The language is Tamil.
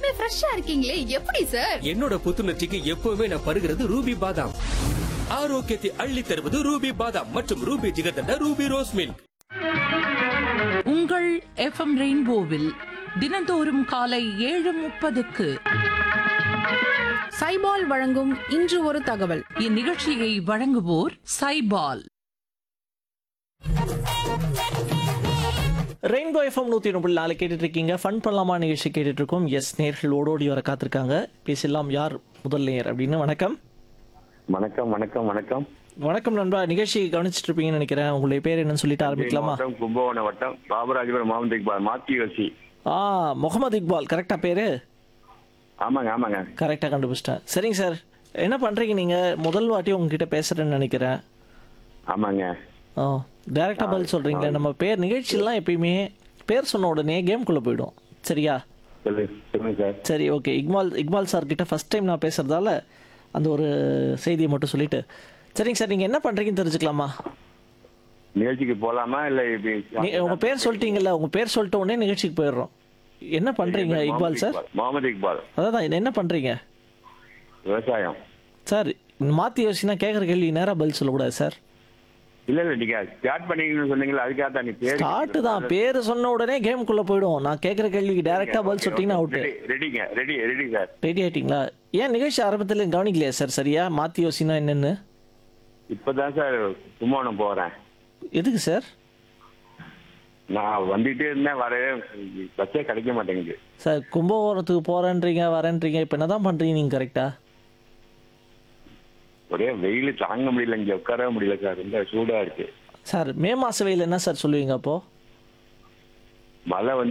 எப்பவுமே ஃப்ரெஷ்ஷா இருக்கீங்களே எப்படி சார் என்னோட புத்துணர்ச்சிக்கு எப்பவுமே நான் பருகிறது ரூபி பாதாம் ஆரோக்கியத்தை அள்ளி தருவது ரூபி பாதாம் மற்றும் Ruby jigarthanda Ruby rose milk உங்கள் எஃப்எம் ரெயின்போவில் தினந்தோறும் காலை ஏழு முப்பதுக்கு சைபால் வழங்கும் இன்று ஒரு தகவல் இந்நிகழ்ச்சியை வழங்குவோர் சைபால் ரெயின்போ எஃப்எம் நூற்றி ஒன்பது நாலு கேட்டுட்டு இருக்கீங்க ஃபன் பண்ணலாமா நிகழ்ச்சி கேட்டுட்டு இருக்கோம் எஸ் நேர்கள் ஓடோடி வர காத்திருக்காங்க பேசலாம் யார் முதல் நேயர் அப்படின்னு வணக்கம் வணக்கம் வணக்கம் வணக்கம் வணக்கம் நண்பா நிகழ்ச்சி கவனிச்சிட்டு இருப்பீங்கன்னு நினைக்கிறேன் உங்களுடைய பேர் என்னன்னு சொல்லிட்டு ஆரம்பிக்கலாமா மாவட்டம் கும்பகோணம் வட்டம் பாபராஜபுரம் மாவட்ட இக்பால் மாத்தி யோசி ஆ முகமது இக்பால் கரெக்டா பேரு ஆமாங்க ஆமாங்க கரெக்டாக கண்டுபிடிச்சிட்டேன் சரிங்க சார் என்ன பண்ணுறீங்க நீங்கள் முதல் வாட்டி உங்ககிட்ட பேசுகிறேன்னு நினைக்கிறேன் ஆமாங்க ஓ டேரெக்டாக பதில் சொல்கிறீங்களே நம்ம பேர் நிகழ்ச்சியெல்லாம் எப்பயுமே பேர் சொன்ன உடனே கேம்குள்ளே போயிடும் சரியா சொல்லு சொல்லுங்க சார் சரி ஓகே இக்பால் இக்பால் சார் கிட்ட ஃபர்ஸ்ட் டைம் நான் பேசுகிறதால அந்த ஒரு செய்தியை மட்டும் சொல்லிட்டு சரிங்க சார் நீங்கள் என்ன பண்ணுறீங்கன்னு தெரிஞ்சுக்கலாமா நிகழ்ச்சிக்கு போலாமா இல்ல இப்படி நீ உங்கள் பேர் சொல்லிட்டீங்கல்ல உங்கள் பேர் சொல்லிட்ட உடனே நிகழ்ச்சிக்கு போயிடுறோம் என்ன பண்ணுறீங்க இக்பால் சார் முகமது இக்பால் அதான் என்ன பண்ணுறீங்க விவசாயம் சார் மாற்றி யோசினா கேட்குற கேள்வி நேராக பதில் சொல்லக்கூடாது சார் இல்ல இல்ல நீங்க ஸ்டார்ட் பண்ணீங்கன்னு சொன்னீங்களா அதுக்காக தான் நீ பேர் ஸ்டார்ட் தான் பேர் சொன்ன உடனே கேமுக்குள்ள போயிடும் நான் கேட்குற கேள்விக்கு டைரக்டா பதில் சொல்லிட்டீங்கன்னா அவுட்டு ரெடி ரெடிங்க ரெடி ரெடி சார் ரெடி ஆயிட்டீங்களா ஏன் நிகழ்ச்சி ஆரம்பத்தில் கவனிக்கலையா சார் சரியா மாத்தி யோசினா என்னன்னு இப்பதான் சார் கும்பகோணம் போறேன் எதுக்கு சார் நான் வந்துட்டே இருந்தேன் வரவே பஸ்ஸே கிடைக்க மாட்டேங்குது சார் கும்பகோணத்துக்கு போறேன்றீங்க வரேன்றீங்க இப்போ என்னதான் பண்றீங்க நீங்க கரெக்டா ஒரே வெயில் தாங்க முடியல இங்க உட்காரவே முடியல சார் ரொம்ப சூடா இருக்கு சார் மே மாச வெயில் என்ன சார் சொல்லுவீங்க அப்போ மழை வந்து